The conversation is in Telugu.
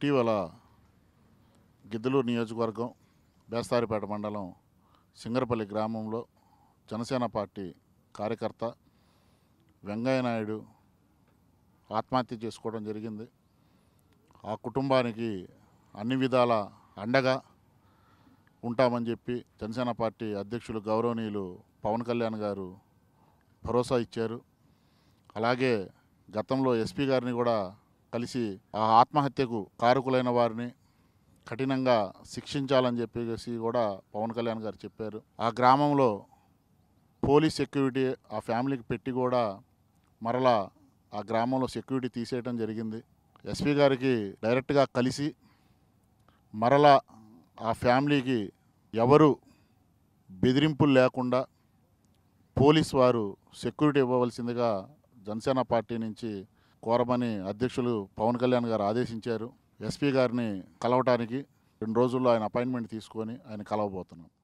ఇటీవల గిద్దలూరు నియోజకవర్గం బేస్తారిపేట మండలం సింగరపల్లి గ్రామంలో జనసేన పార్టీ కార్యకర్త వెంగయ్య నాయుడు ఆత్మహత్య చేసుకోవడం జరిగింది ఆ కుటుంబానికి అన్ని విధాల అండగా ఉంటామని చెప్పి జనసేన పార్టీ అధ్యక్షులు గౌరవనీయులు పవన్ కళ్యాణ్ గారు భరోసా ఇచ్చారు అలాగే గతంలో ఎస్పీ గారిని కూడా కలిసి ఆ ఆత్మహత్యకు కారకులైన వారిని కఠినంగా శిక్షించాలని చెప్పేసి కూడా పవన్ కళ్యాణ్ గారు చెప్పారు ఆ గ్రామంలో పోలీస్ సెక్యూరిటీ ఆ ఫ్యామిలీకి పెట్టి కూడా మరలా ఆ గ్రామంలో సెక్యూరిటీ తీసేయడం జరిగింది ఎస్పీ గారికి డైరెక్ట్గా కలిసి మరలా ఆ ఫ్యామిలీకి ఎవరు బెదిరింపులు లేకుండా పోలీస్ వారు సెక్యూరిటీ ఇవ్వవలసిందిగా జనసేన పార్టీ నుంచి కోరమని అధ్యక్షులు పవన్ కళ్యాణ్ గారు ఆదేశించారు ఎస్పీ గారిని కలవటానికి రెండు రోజుల్లో ఆయన అపాయింట్మెంట్ తీసుకొని ఆయన కలవబోతున్నాం